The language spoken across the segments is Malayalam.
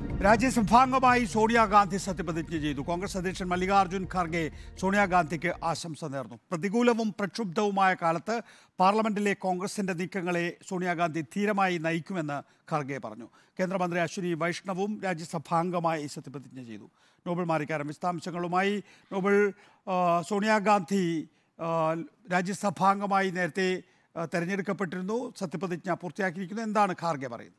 രാജ്യസഭാംഗമായി സോണിയാഗാന്ധി സത്യപ്രതിജ്ഞ ചെയ്തു കോൺഗ്രസ് അധ്യക്ഷൻ മല്ലികാർജ്ജുൻ ഖാർഗെ സോണിയാഗാന്ധിക്ക് ആശംസ നേർന്നു പ്രതികൂലവും പ്രക്ഷുബ്ധവുമായ കാലത്ത് പാർലമെന്റിലെ കോൺഗ്രസിന്റെ നീക്കങ്ങളെ സോണിയാഗാന്ധി ധീരമായി നയിക്കുമെന്ന് ഖാർഗെ പറഞ്ഞു കേന്ദ്രമന്ത്രി അശ്വിനി വൈഷ്ണവും രാജ്യസഭാംഗമായി സത്യപ്രതിജ്ഞ ചെയ്തു നോബൽ മാരിക്കാരൻ വിശദാംശങ്ങളുമായി നോബൽ ആ, സോണിയാഗാന്ധി ആ, രാജ്യസഭാംഗമായി നേരത്തെ ആ, തെരഞ്ഞെടുക്കപ്പെട്ടിരുന്നു സത്യപ്രതിജ്ഞ പൂർത്തിയാക്കിയിരിക്കുന്നു എന്താണ് ഖാർഗെ പറയുന്നത്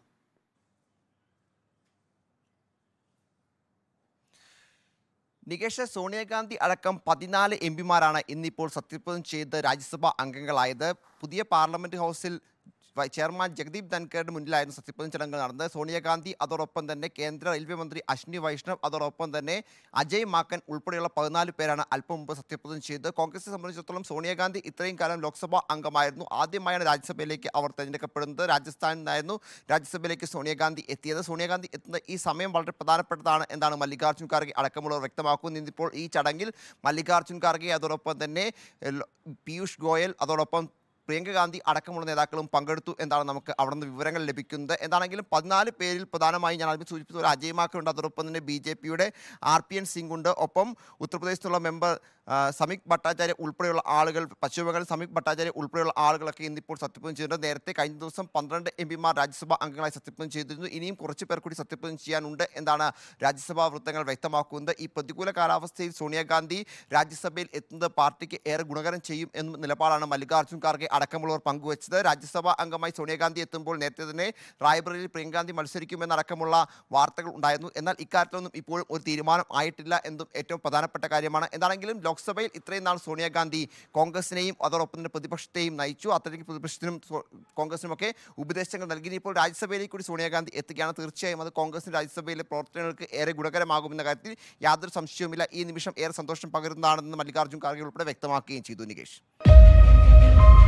നികേഷ് സോണിയാഗാന്ധി അടക്കം പതിനാല് എം പിമാരാണ് ഇന്നിപ്പോൾ സത്യപ്രതിജ്ഞ ചെയ്ത് രാജ്യസഭാ അംഗങ്ങളായത് പുതിയ പാർലമെന്റ് ഹൗസിൽ വൈ- ചെയർമാൻ ജഗദീപ് ധൻഖറുടെ മുന്നിലായിരുന്നു സത്യപ്രതിജ്ഞ ചടങ്ങ് നടന്നത് സോണിയാഗാന്ധി അതോടൊപ്പം തന്നെ കേന്ദ്ര റെയിൽവേ മന്ത്രി അശ്വിനി വൈഷ്ണവ് അതോടൊപ്പം തന്നെ അജയ് മാക്കൻ ഉൾപ്പെടെയുള്ള പതിനാല് പേരാണ് അല്പം മുമ്പ് സത്യപ്രതിജ്ഞ ചെയ്തത് കോൺഗ്രസിനെ സംബന്ധിച്ചിടത്തോളം സോണിയാഗാന്ധി ഇത്രയും കാലം ലോക്സഭാ അംഗമായിരുന്നു ആദ്യമായാണ് രാജ്യസഭയിലേക്ക് അവർ തെരഞ്ഞെടുക്കപ്പെടുന്നത് രാജസ്ഥാനിൽ നിന്നായിരുന്നു രാജ്യസഭയിലേക്ക് സോണിയാഗാന്ധി എത്തിയത് സോണിയാഗാന്ധി എത്തുന്ന ഈ സമയം വളരെ പ്രധാനപ്പെട്ടതാണ് എന്നാണ് മല്ലികാർജ്ജുൻ ഖാർഗെ അടക്കമുള്ളവർ വ്യക്തമാക്കുന്നത് ഇന്നിപ്പോൾ ഈ ചടങ്ങിൽ മല്ലികാർജ്ജുൻ ഖാർഗെ അതോടൊപ്പം തന്നെ എ, ലോ- പീയൂഷ് ഗോയൽ അതോടൊപ്പം പ്രിയങ്ക ഗാന്ധി അടക്കമുള്ള നേതാക്കളും പങ്കെടുത്തു എന്നാണ് നമുക്ക് അവിടെ നിന്ന് വിവരങ്ങൾ ലഭിക്കുന്നത് എന്താണെങ്കിലും പതിനാല് പേരിൽ പ്രധാനമായും ഞാൻ ആദ്യം സൂചിപ്പിച്ച ഒരു അജയ് മാക്കർ ഉണ്ട് അതോടൊപ്പം തന്നെ ബി ജെ പിയുടെ ആർ പി എൻ സിംഗ് ഉണ്ട് ഒപ്പം ഉത്തർപ്രദേശിൽ നിന്നുള്ള മെമ്പർ ആ, സമീക് ഭട്ടാചാര്യ ഉൾപ്പെടെയുള്ള ആളുകൾ പശ്ചിമബംഗാളിൽ സമീക് ഭട്ടാചാര്യ ഉൾപ്പെടെയുള്ള ആളുകളൊക്കെ ഇന്നിപ്പോൾ സത്യപ്രതിജ്ഞ ചെയ്തിട്ടുണ്ട് നേരത്തെ കഴിഞ്ഞ ദിവസം പന്ത്രണ്ട് എം പിമാർ രാജ്യസഭാ അംഗങ്ങളായി സത്യപ്രതിജ്ഞ ചെയ്തിരുന്നു ഇനിയും കുറച്ച് പേർ കൂടി സത്യപ്രതിജ്ഞ ചെയ്യാനുണ്ട് എന്നാണ് രാജ്യസഭാ വൃത്തങ്ങൾ വ്യക്തമാക്കുന്നത് ഈ പ്രതികൂല കാലാവസ്ഥയിൽ സോണിയാഗാന്ധി രാജ്യസഭയിൽ എത്തുന്നത് പാർട്ടിക്ക് ഏറെ ഗുണകരം ചെയ്യും എന്ന നിലപാടാണ് മല്ലികാർജ്ജുൻ ഖാർഗെ അടക്കമുള്ളവർ പങ്കുവച്ചത് രാജ്യസഭാ അംഗമായി സോണിയാഗാന്ധി എത്തുമ്പോൾ നേരത്തെ തന്നെ റായ്ബറേലിയിൽ പ്രിയങ്കാന്തി മത്സരിക്കുമെന്നടക്കമുള്ള വാർത്തകൾ ഉണ്ടായിരുന്നു എന്നാൽ ഇക്കാര്യത്തിലൊന്നും ഇപ്പോഴും ഒരു തീരുമാനം ആയിട്ടില്ല എന്നും ഏറ്റവും പ്രധാനപ്പെട്ട കാര്യമാണ് എന്താണെങ്കിലും ലോക്സഭയിൽ ഇത്രയും നാൾ സോണിയാഗാന്ധി കോൺഗ്രസിനെയും അതോടൊപ്പം തന്നെ പ്രതിപക്ഷത്തെയും നയിച്ചു അത്രയ്ക്ക് പ്രതിപക്ഷത്തിനും സോ- കോൺഗ്രസിനുമൊക്കെ ഉപദേശങ്ങൾ നൽകി ഇപ്പോൾ രാജ്യസഭയിലേക്ക് കൂടി സോണിയാഗാന്ധി എത്തുകയാണ് തീർച്ചയായും അത് കോൺഗ്രസിന് രാജ്യസഭയിലെ പ്രവർത്തനങ്ങൾക്ക് ഏറെ ഗുണകരമാകുമെന്ന കാര്യത്തിൽ യാതൊരു സംശയവുമില്ല ഈ നിമിഷം ഏറെ സന്തോഷം പകരുന്നതാണെന്ന് മല്ലികാർജ്ജുൻ ഖാർഗെ ഉൾപ്പെടെ വ്യക്തമാക്കുകയും ചെയ്തു നികേഷ്